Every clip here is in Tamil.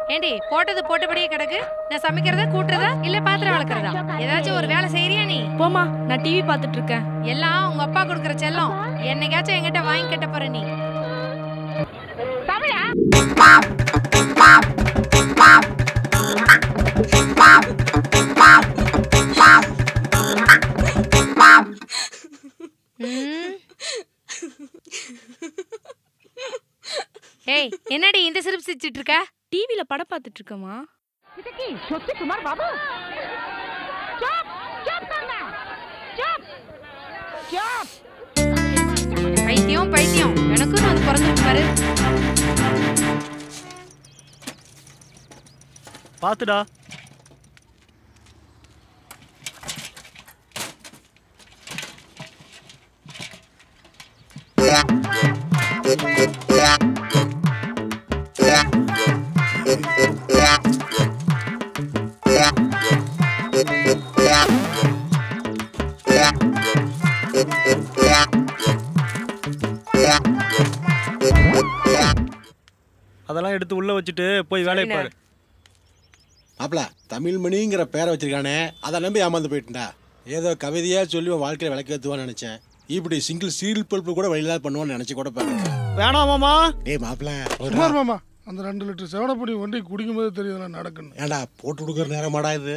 ஏண்டி போட்டது போட்டபடியே கிடக்கு நான் சமைக்கிறதா கூட்டுறதா இல்ல பாத்திரம் வளர்க்கறதா ஏதாச்சும் ஒரு வேலை செய்யறியா நீ போமா நான் டிவி பார்த்துட்டு இருக்கேன் எல்லாம் உங்க அப்பா கொடுக்குற செல்லம் என்னைக்காச்சும் என்கிட்ட வாங்கி கட்ட போற நீ ம். ஏய் என்னடி இந்த சிரிப்பு சிரிச்சிட்டு இருக்க டிவில படம் பார்த்துட்டு இருக்கேமா பைத்தியம் பைத்தியம் எனக்கும் வந்து பிறந்துருக்கு பாரு பாத்துடா அதெல்லாம் எடுத்து உள்ள வச்சுட்டு போய் வேலையை பாரு மாப்பிள தமிழ் மணிங்கிற பேரை வச்சிருக்கானே அதை நம்பி ஏமாந்து போயிட்டா ஏதோ கவிதையா சொல்லி உன் வாழ்க்கையில விளக்கு ஏத்துவான்னு நினைச்சேன் இப்படி சிங்கிள் சீரியல் பல்ப்பு கூட வழியில்லாத பண்ணுவான்னு நினைச்சு கூட பாருங்க வேணாம் மாமா டேய் மாப்பிள சுமார் மாமா அந்த ரெண்டு லிட்டர் செவனப்படி வண்டி குடிக்கும்போது தெரியுதுல நடக்கணும் ஏன்டா போட்டு கொடுக்குற நேரமாடா இது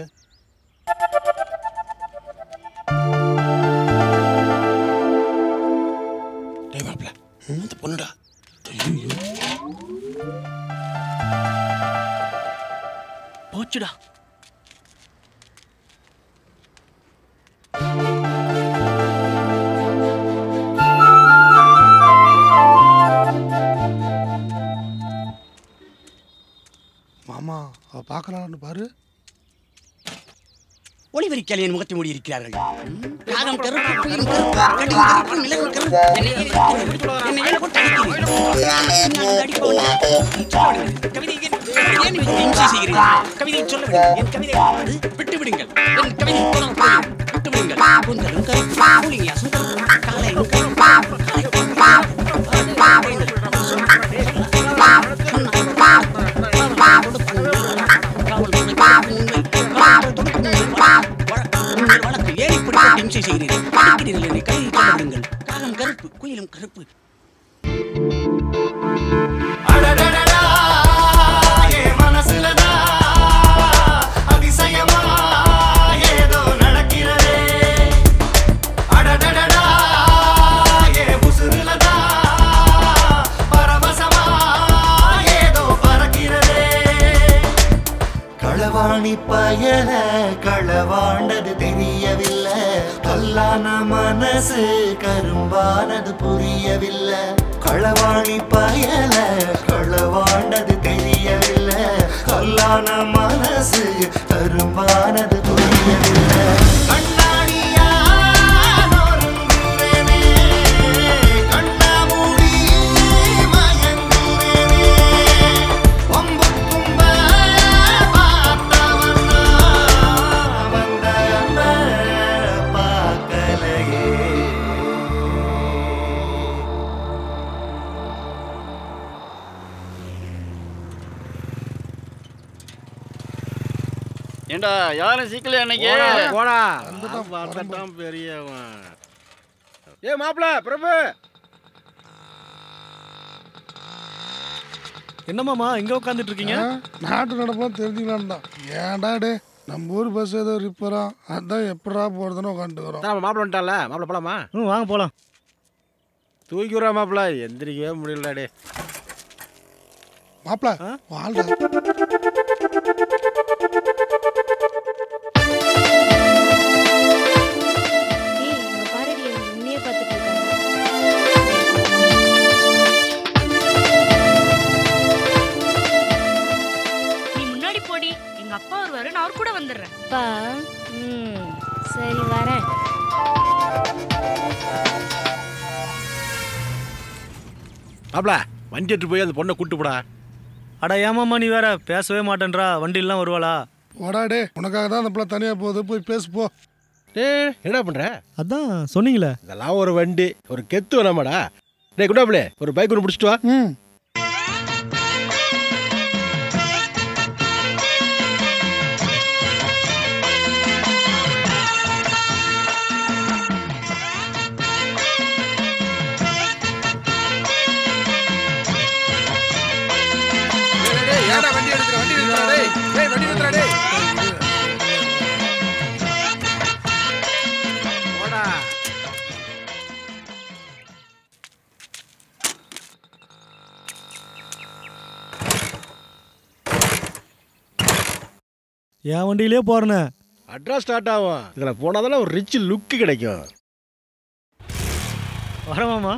டேய் மாப்பிள அந்த பொண்ணுடா ஐயோ போச்சுடா மாமா அவ பார்க்கலான்னு பாரு ஒளிவரிக்கால் என் முகத்தை மூடி இருக்கிறார்கள் காகம் கருப்பு குயில் கருப்பு கடும் கருப்பு மிளகு கருப்பு என்னை ஏன் அடிக்கிறீர்கள்? என்னை ஏன் போட்டு அடிக்கிறீர்கள்? நான் அடிப்பவனா? சொல்ல விடுங்கள். கவிதை ஏன் ஏன் இப்படி இம்சை செய்கிறீர்கள்? கவிதை சொல்ல விடுங்கள். என் கவிதை அது விட்டு விடுங்கள் என் கவிதை போனால் போதும். விட்டு விடுங்கள் கூந்தலும் கருப்பு கூலிங்காசும் கருப்பு காலையும் கருப்பு காலை உங்கள் வழக்கு ஏன் இப்படி போட்டு இம்சை செய்கிறீர்கள் அடிக்கிறீர்கள் என்னை கவிதை சொல்ல விடுங்கள் காகம் கருப்பு குயிலும் கருப்பு களவாணி பயல களவாண்டது தெரியவில்லை கல்லான மனசு கரும்பானது புரியவில்லை களவாணி பயல களவாண்டது தெரியவில்லை கல்லான மனசு கரும்பானது புரியவில்லை கண்ணாடியா நொறுங்குறேனே, கண்ணா மூடி மயங்குறேனே. வம்பு தும்ப பார்த்தவனா, வந்த அன்ப பார்க்கலையே. ஏண்டா யாரும் சீக்கிரம் அன்னைக்கு போடா வந்துட்டான் பெரியவன் ஏ மாப்பிள பிரபு என்ன மாமா இங்க உட்காந்துட்டு இருக்கீங்க ஆ, நாட்டு நடப்பெல்லாம் தெரிஞ்சுக்கலான்னு தான் ஏன்டா டே நம்ம ஊர் பஸ் ஏதோ ரிப்பரா அதான் எப்படா போறதுன்னு உட்காந்துக்கிறோம் மாப்பிள வந்துட்டான்ல மாப்பிள போலாமா ம் வாங்க போலாம் தூக்கி விடுறா மாப்பிள எந்திரிக்கவே முடியல டே மாப்பிள வாழ்டா ஏய் இங்க பாருடி எனக்கு உன்னையே பார்த்துட்டு இருக்காங்க நீ முன்னாடி போடி எங்க அப்பா வருவாரு நான் அவர் கூட வந்துடுறேன் அப்பா ம் சரி வரேன் மாப்பிள வண்டி எடுத்து போய் அந்த பொண்ணை கூட்டு போடா அட ஏமாமா நீ வேற பேசவே மாட்டேன்றா வண்டிலாம் வருவாளா வாடா டே உனக்காக தான் அந்த பிள்ளை தனியா போகுது போய் பேசு போ டேய் என்ன பண்ற அதான் சொன்னீங்களே இதெல்லாம் ஒரு வண்டி ஒரு கெத்து வேணாமாடா டேய் குண்டாப்பிளே ஒரு பைக் ஒன்று பிடிச்சிட்டு வா ம் என் வண்டியிலே போறேண்ணே அட்ரஸ் ஸ்டார்ட் ஆகும் இதில் போனால் தானே ஒரு ரிச் லுக்கு கிடைக்கும் வரேன் மாமா